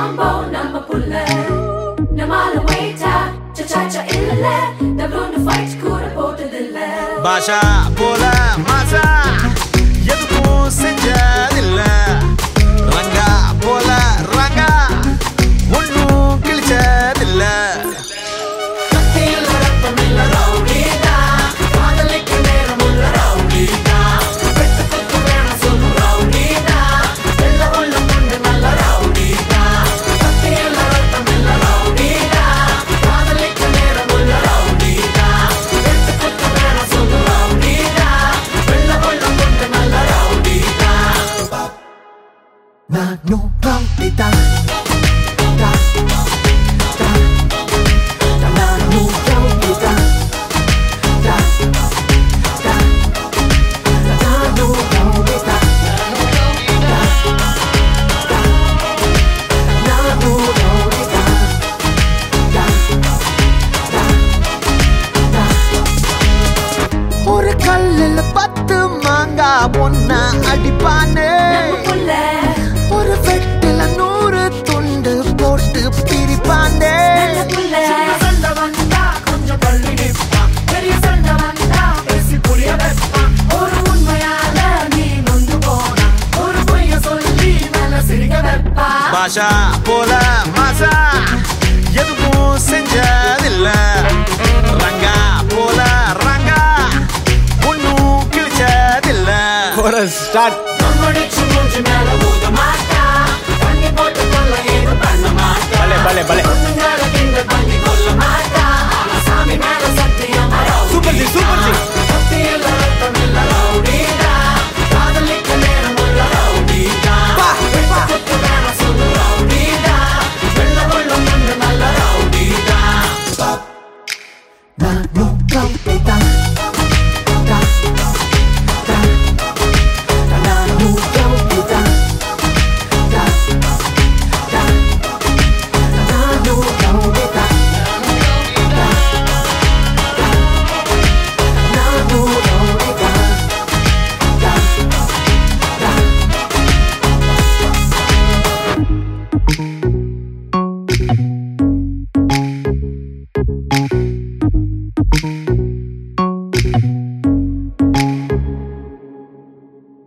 Rambo நம்ம புள்ள நம்மால வெயிட்டா சச்சாச்சா இல்ல டபுள்னு ஃபைட் கூட போட்டதில்ல பாஷா போல மாசா எதுவும் செஞ்சதில்ல ரங்கா போல ரங்கா ஒன்னும் கிழிச்சதில்ல நானும் ரவுடி தான் தான், தான். நானும் ரவுடி தான் தான், தான். நானும் ரவுடி தான் தான், தான். நானும் ரவுடி தான் தான், தான், தான். ஒரு கல்லுல பத்து மாங்கா ஒன்னா அடிப்பானே புள்ள ஒரு வெட்டில நூறு துண்டு போட்டு பிரிப்பாண்டே நல்ல புள்ள சண்டை வந்தா கொஞ்சம் தள்ளி நிற்பான் பெரிய சண்டை வந்தா பேசி புரிய வைப்பான் ஒரு உண்மையால நீ நொந்து போனா ஒரு பொய்ய சொல்லி நல்ல சிரிக்க வைப்பா பாஷா போல மாசா எதுவும் செஞ்சதில்ல ரங்கா போல ரங்கா ஒன்னும் கிழிச்சதில்ல ஸ்டார்ட்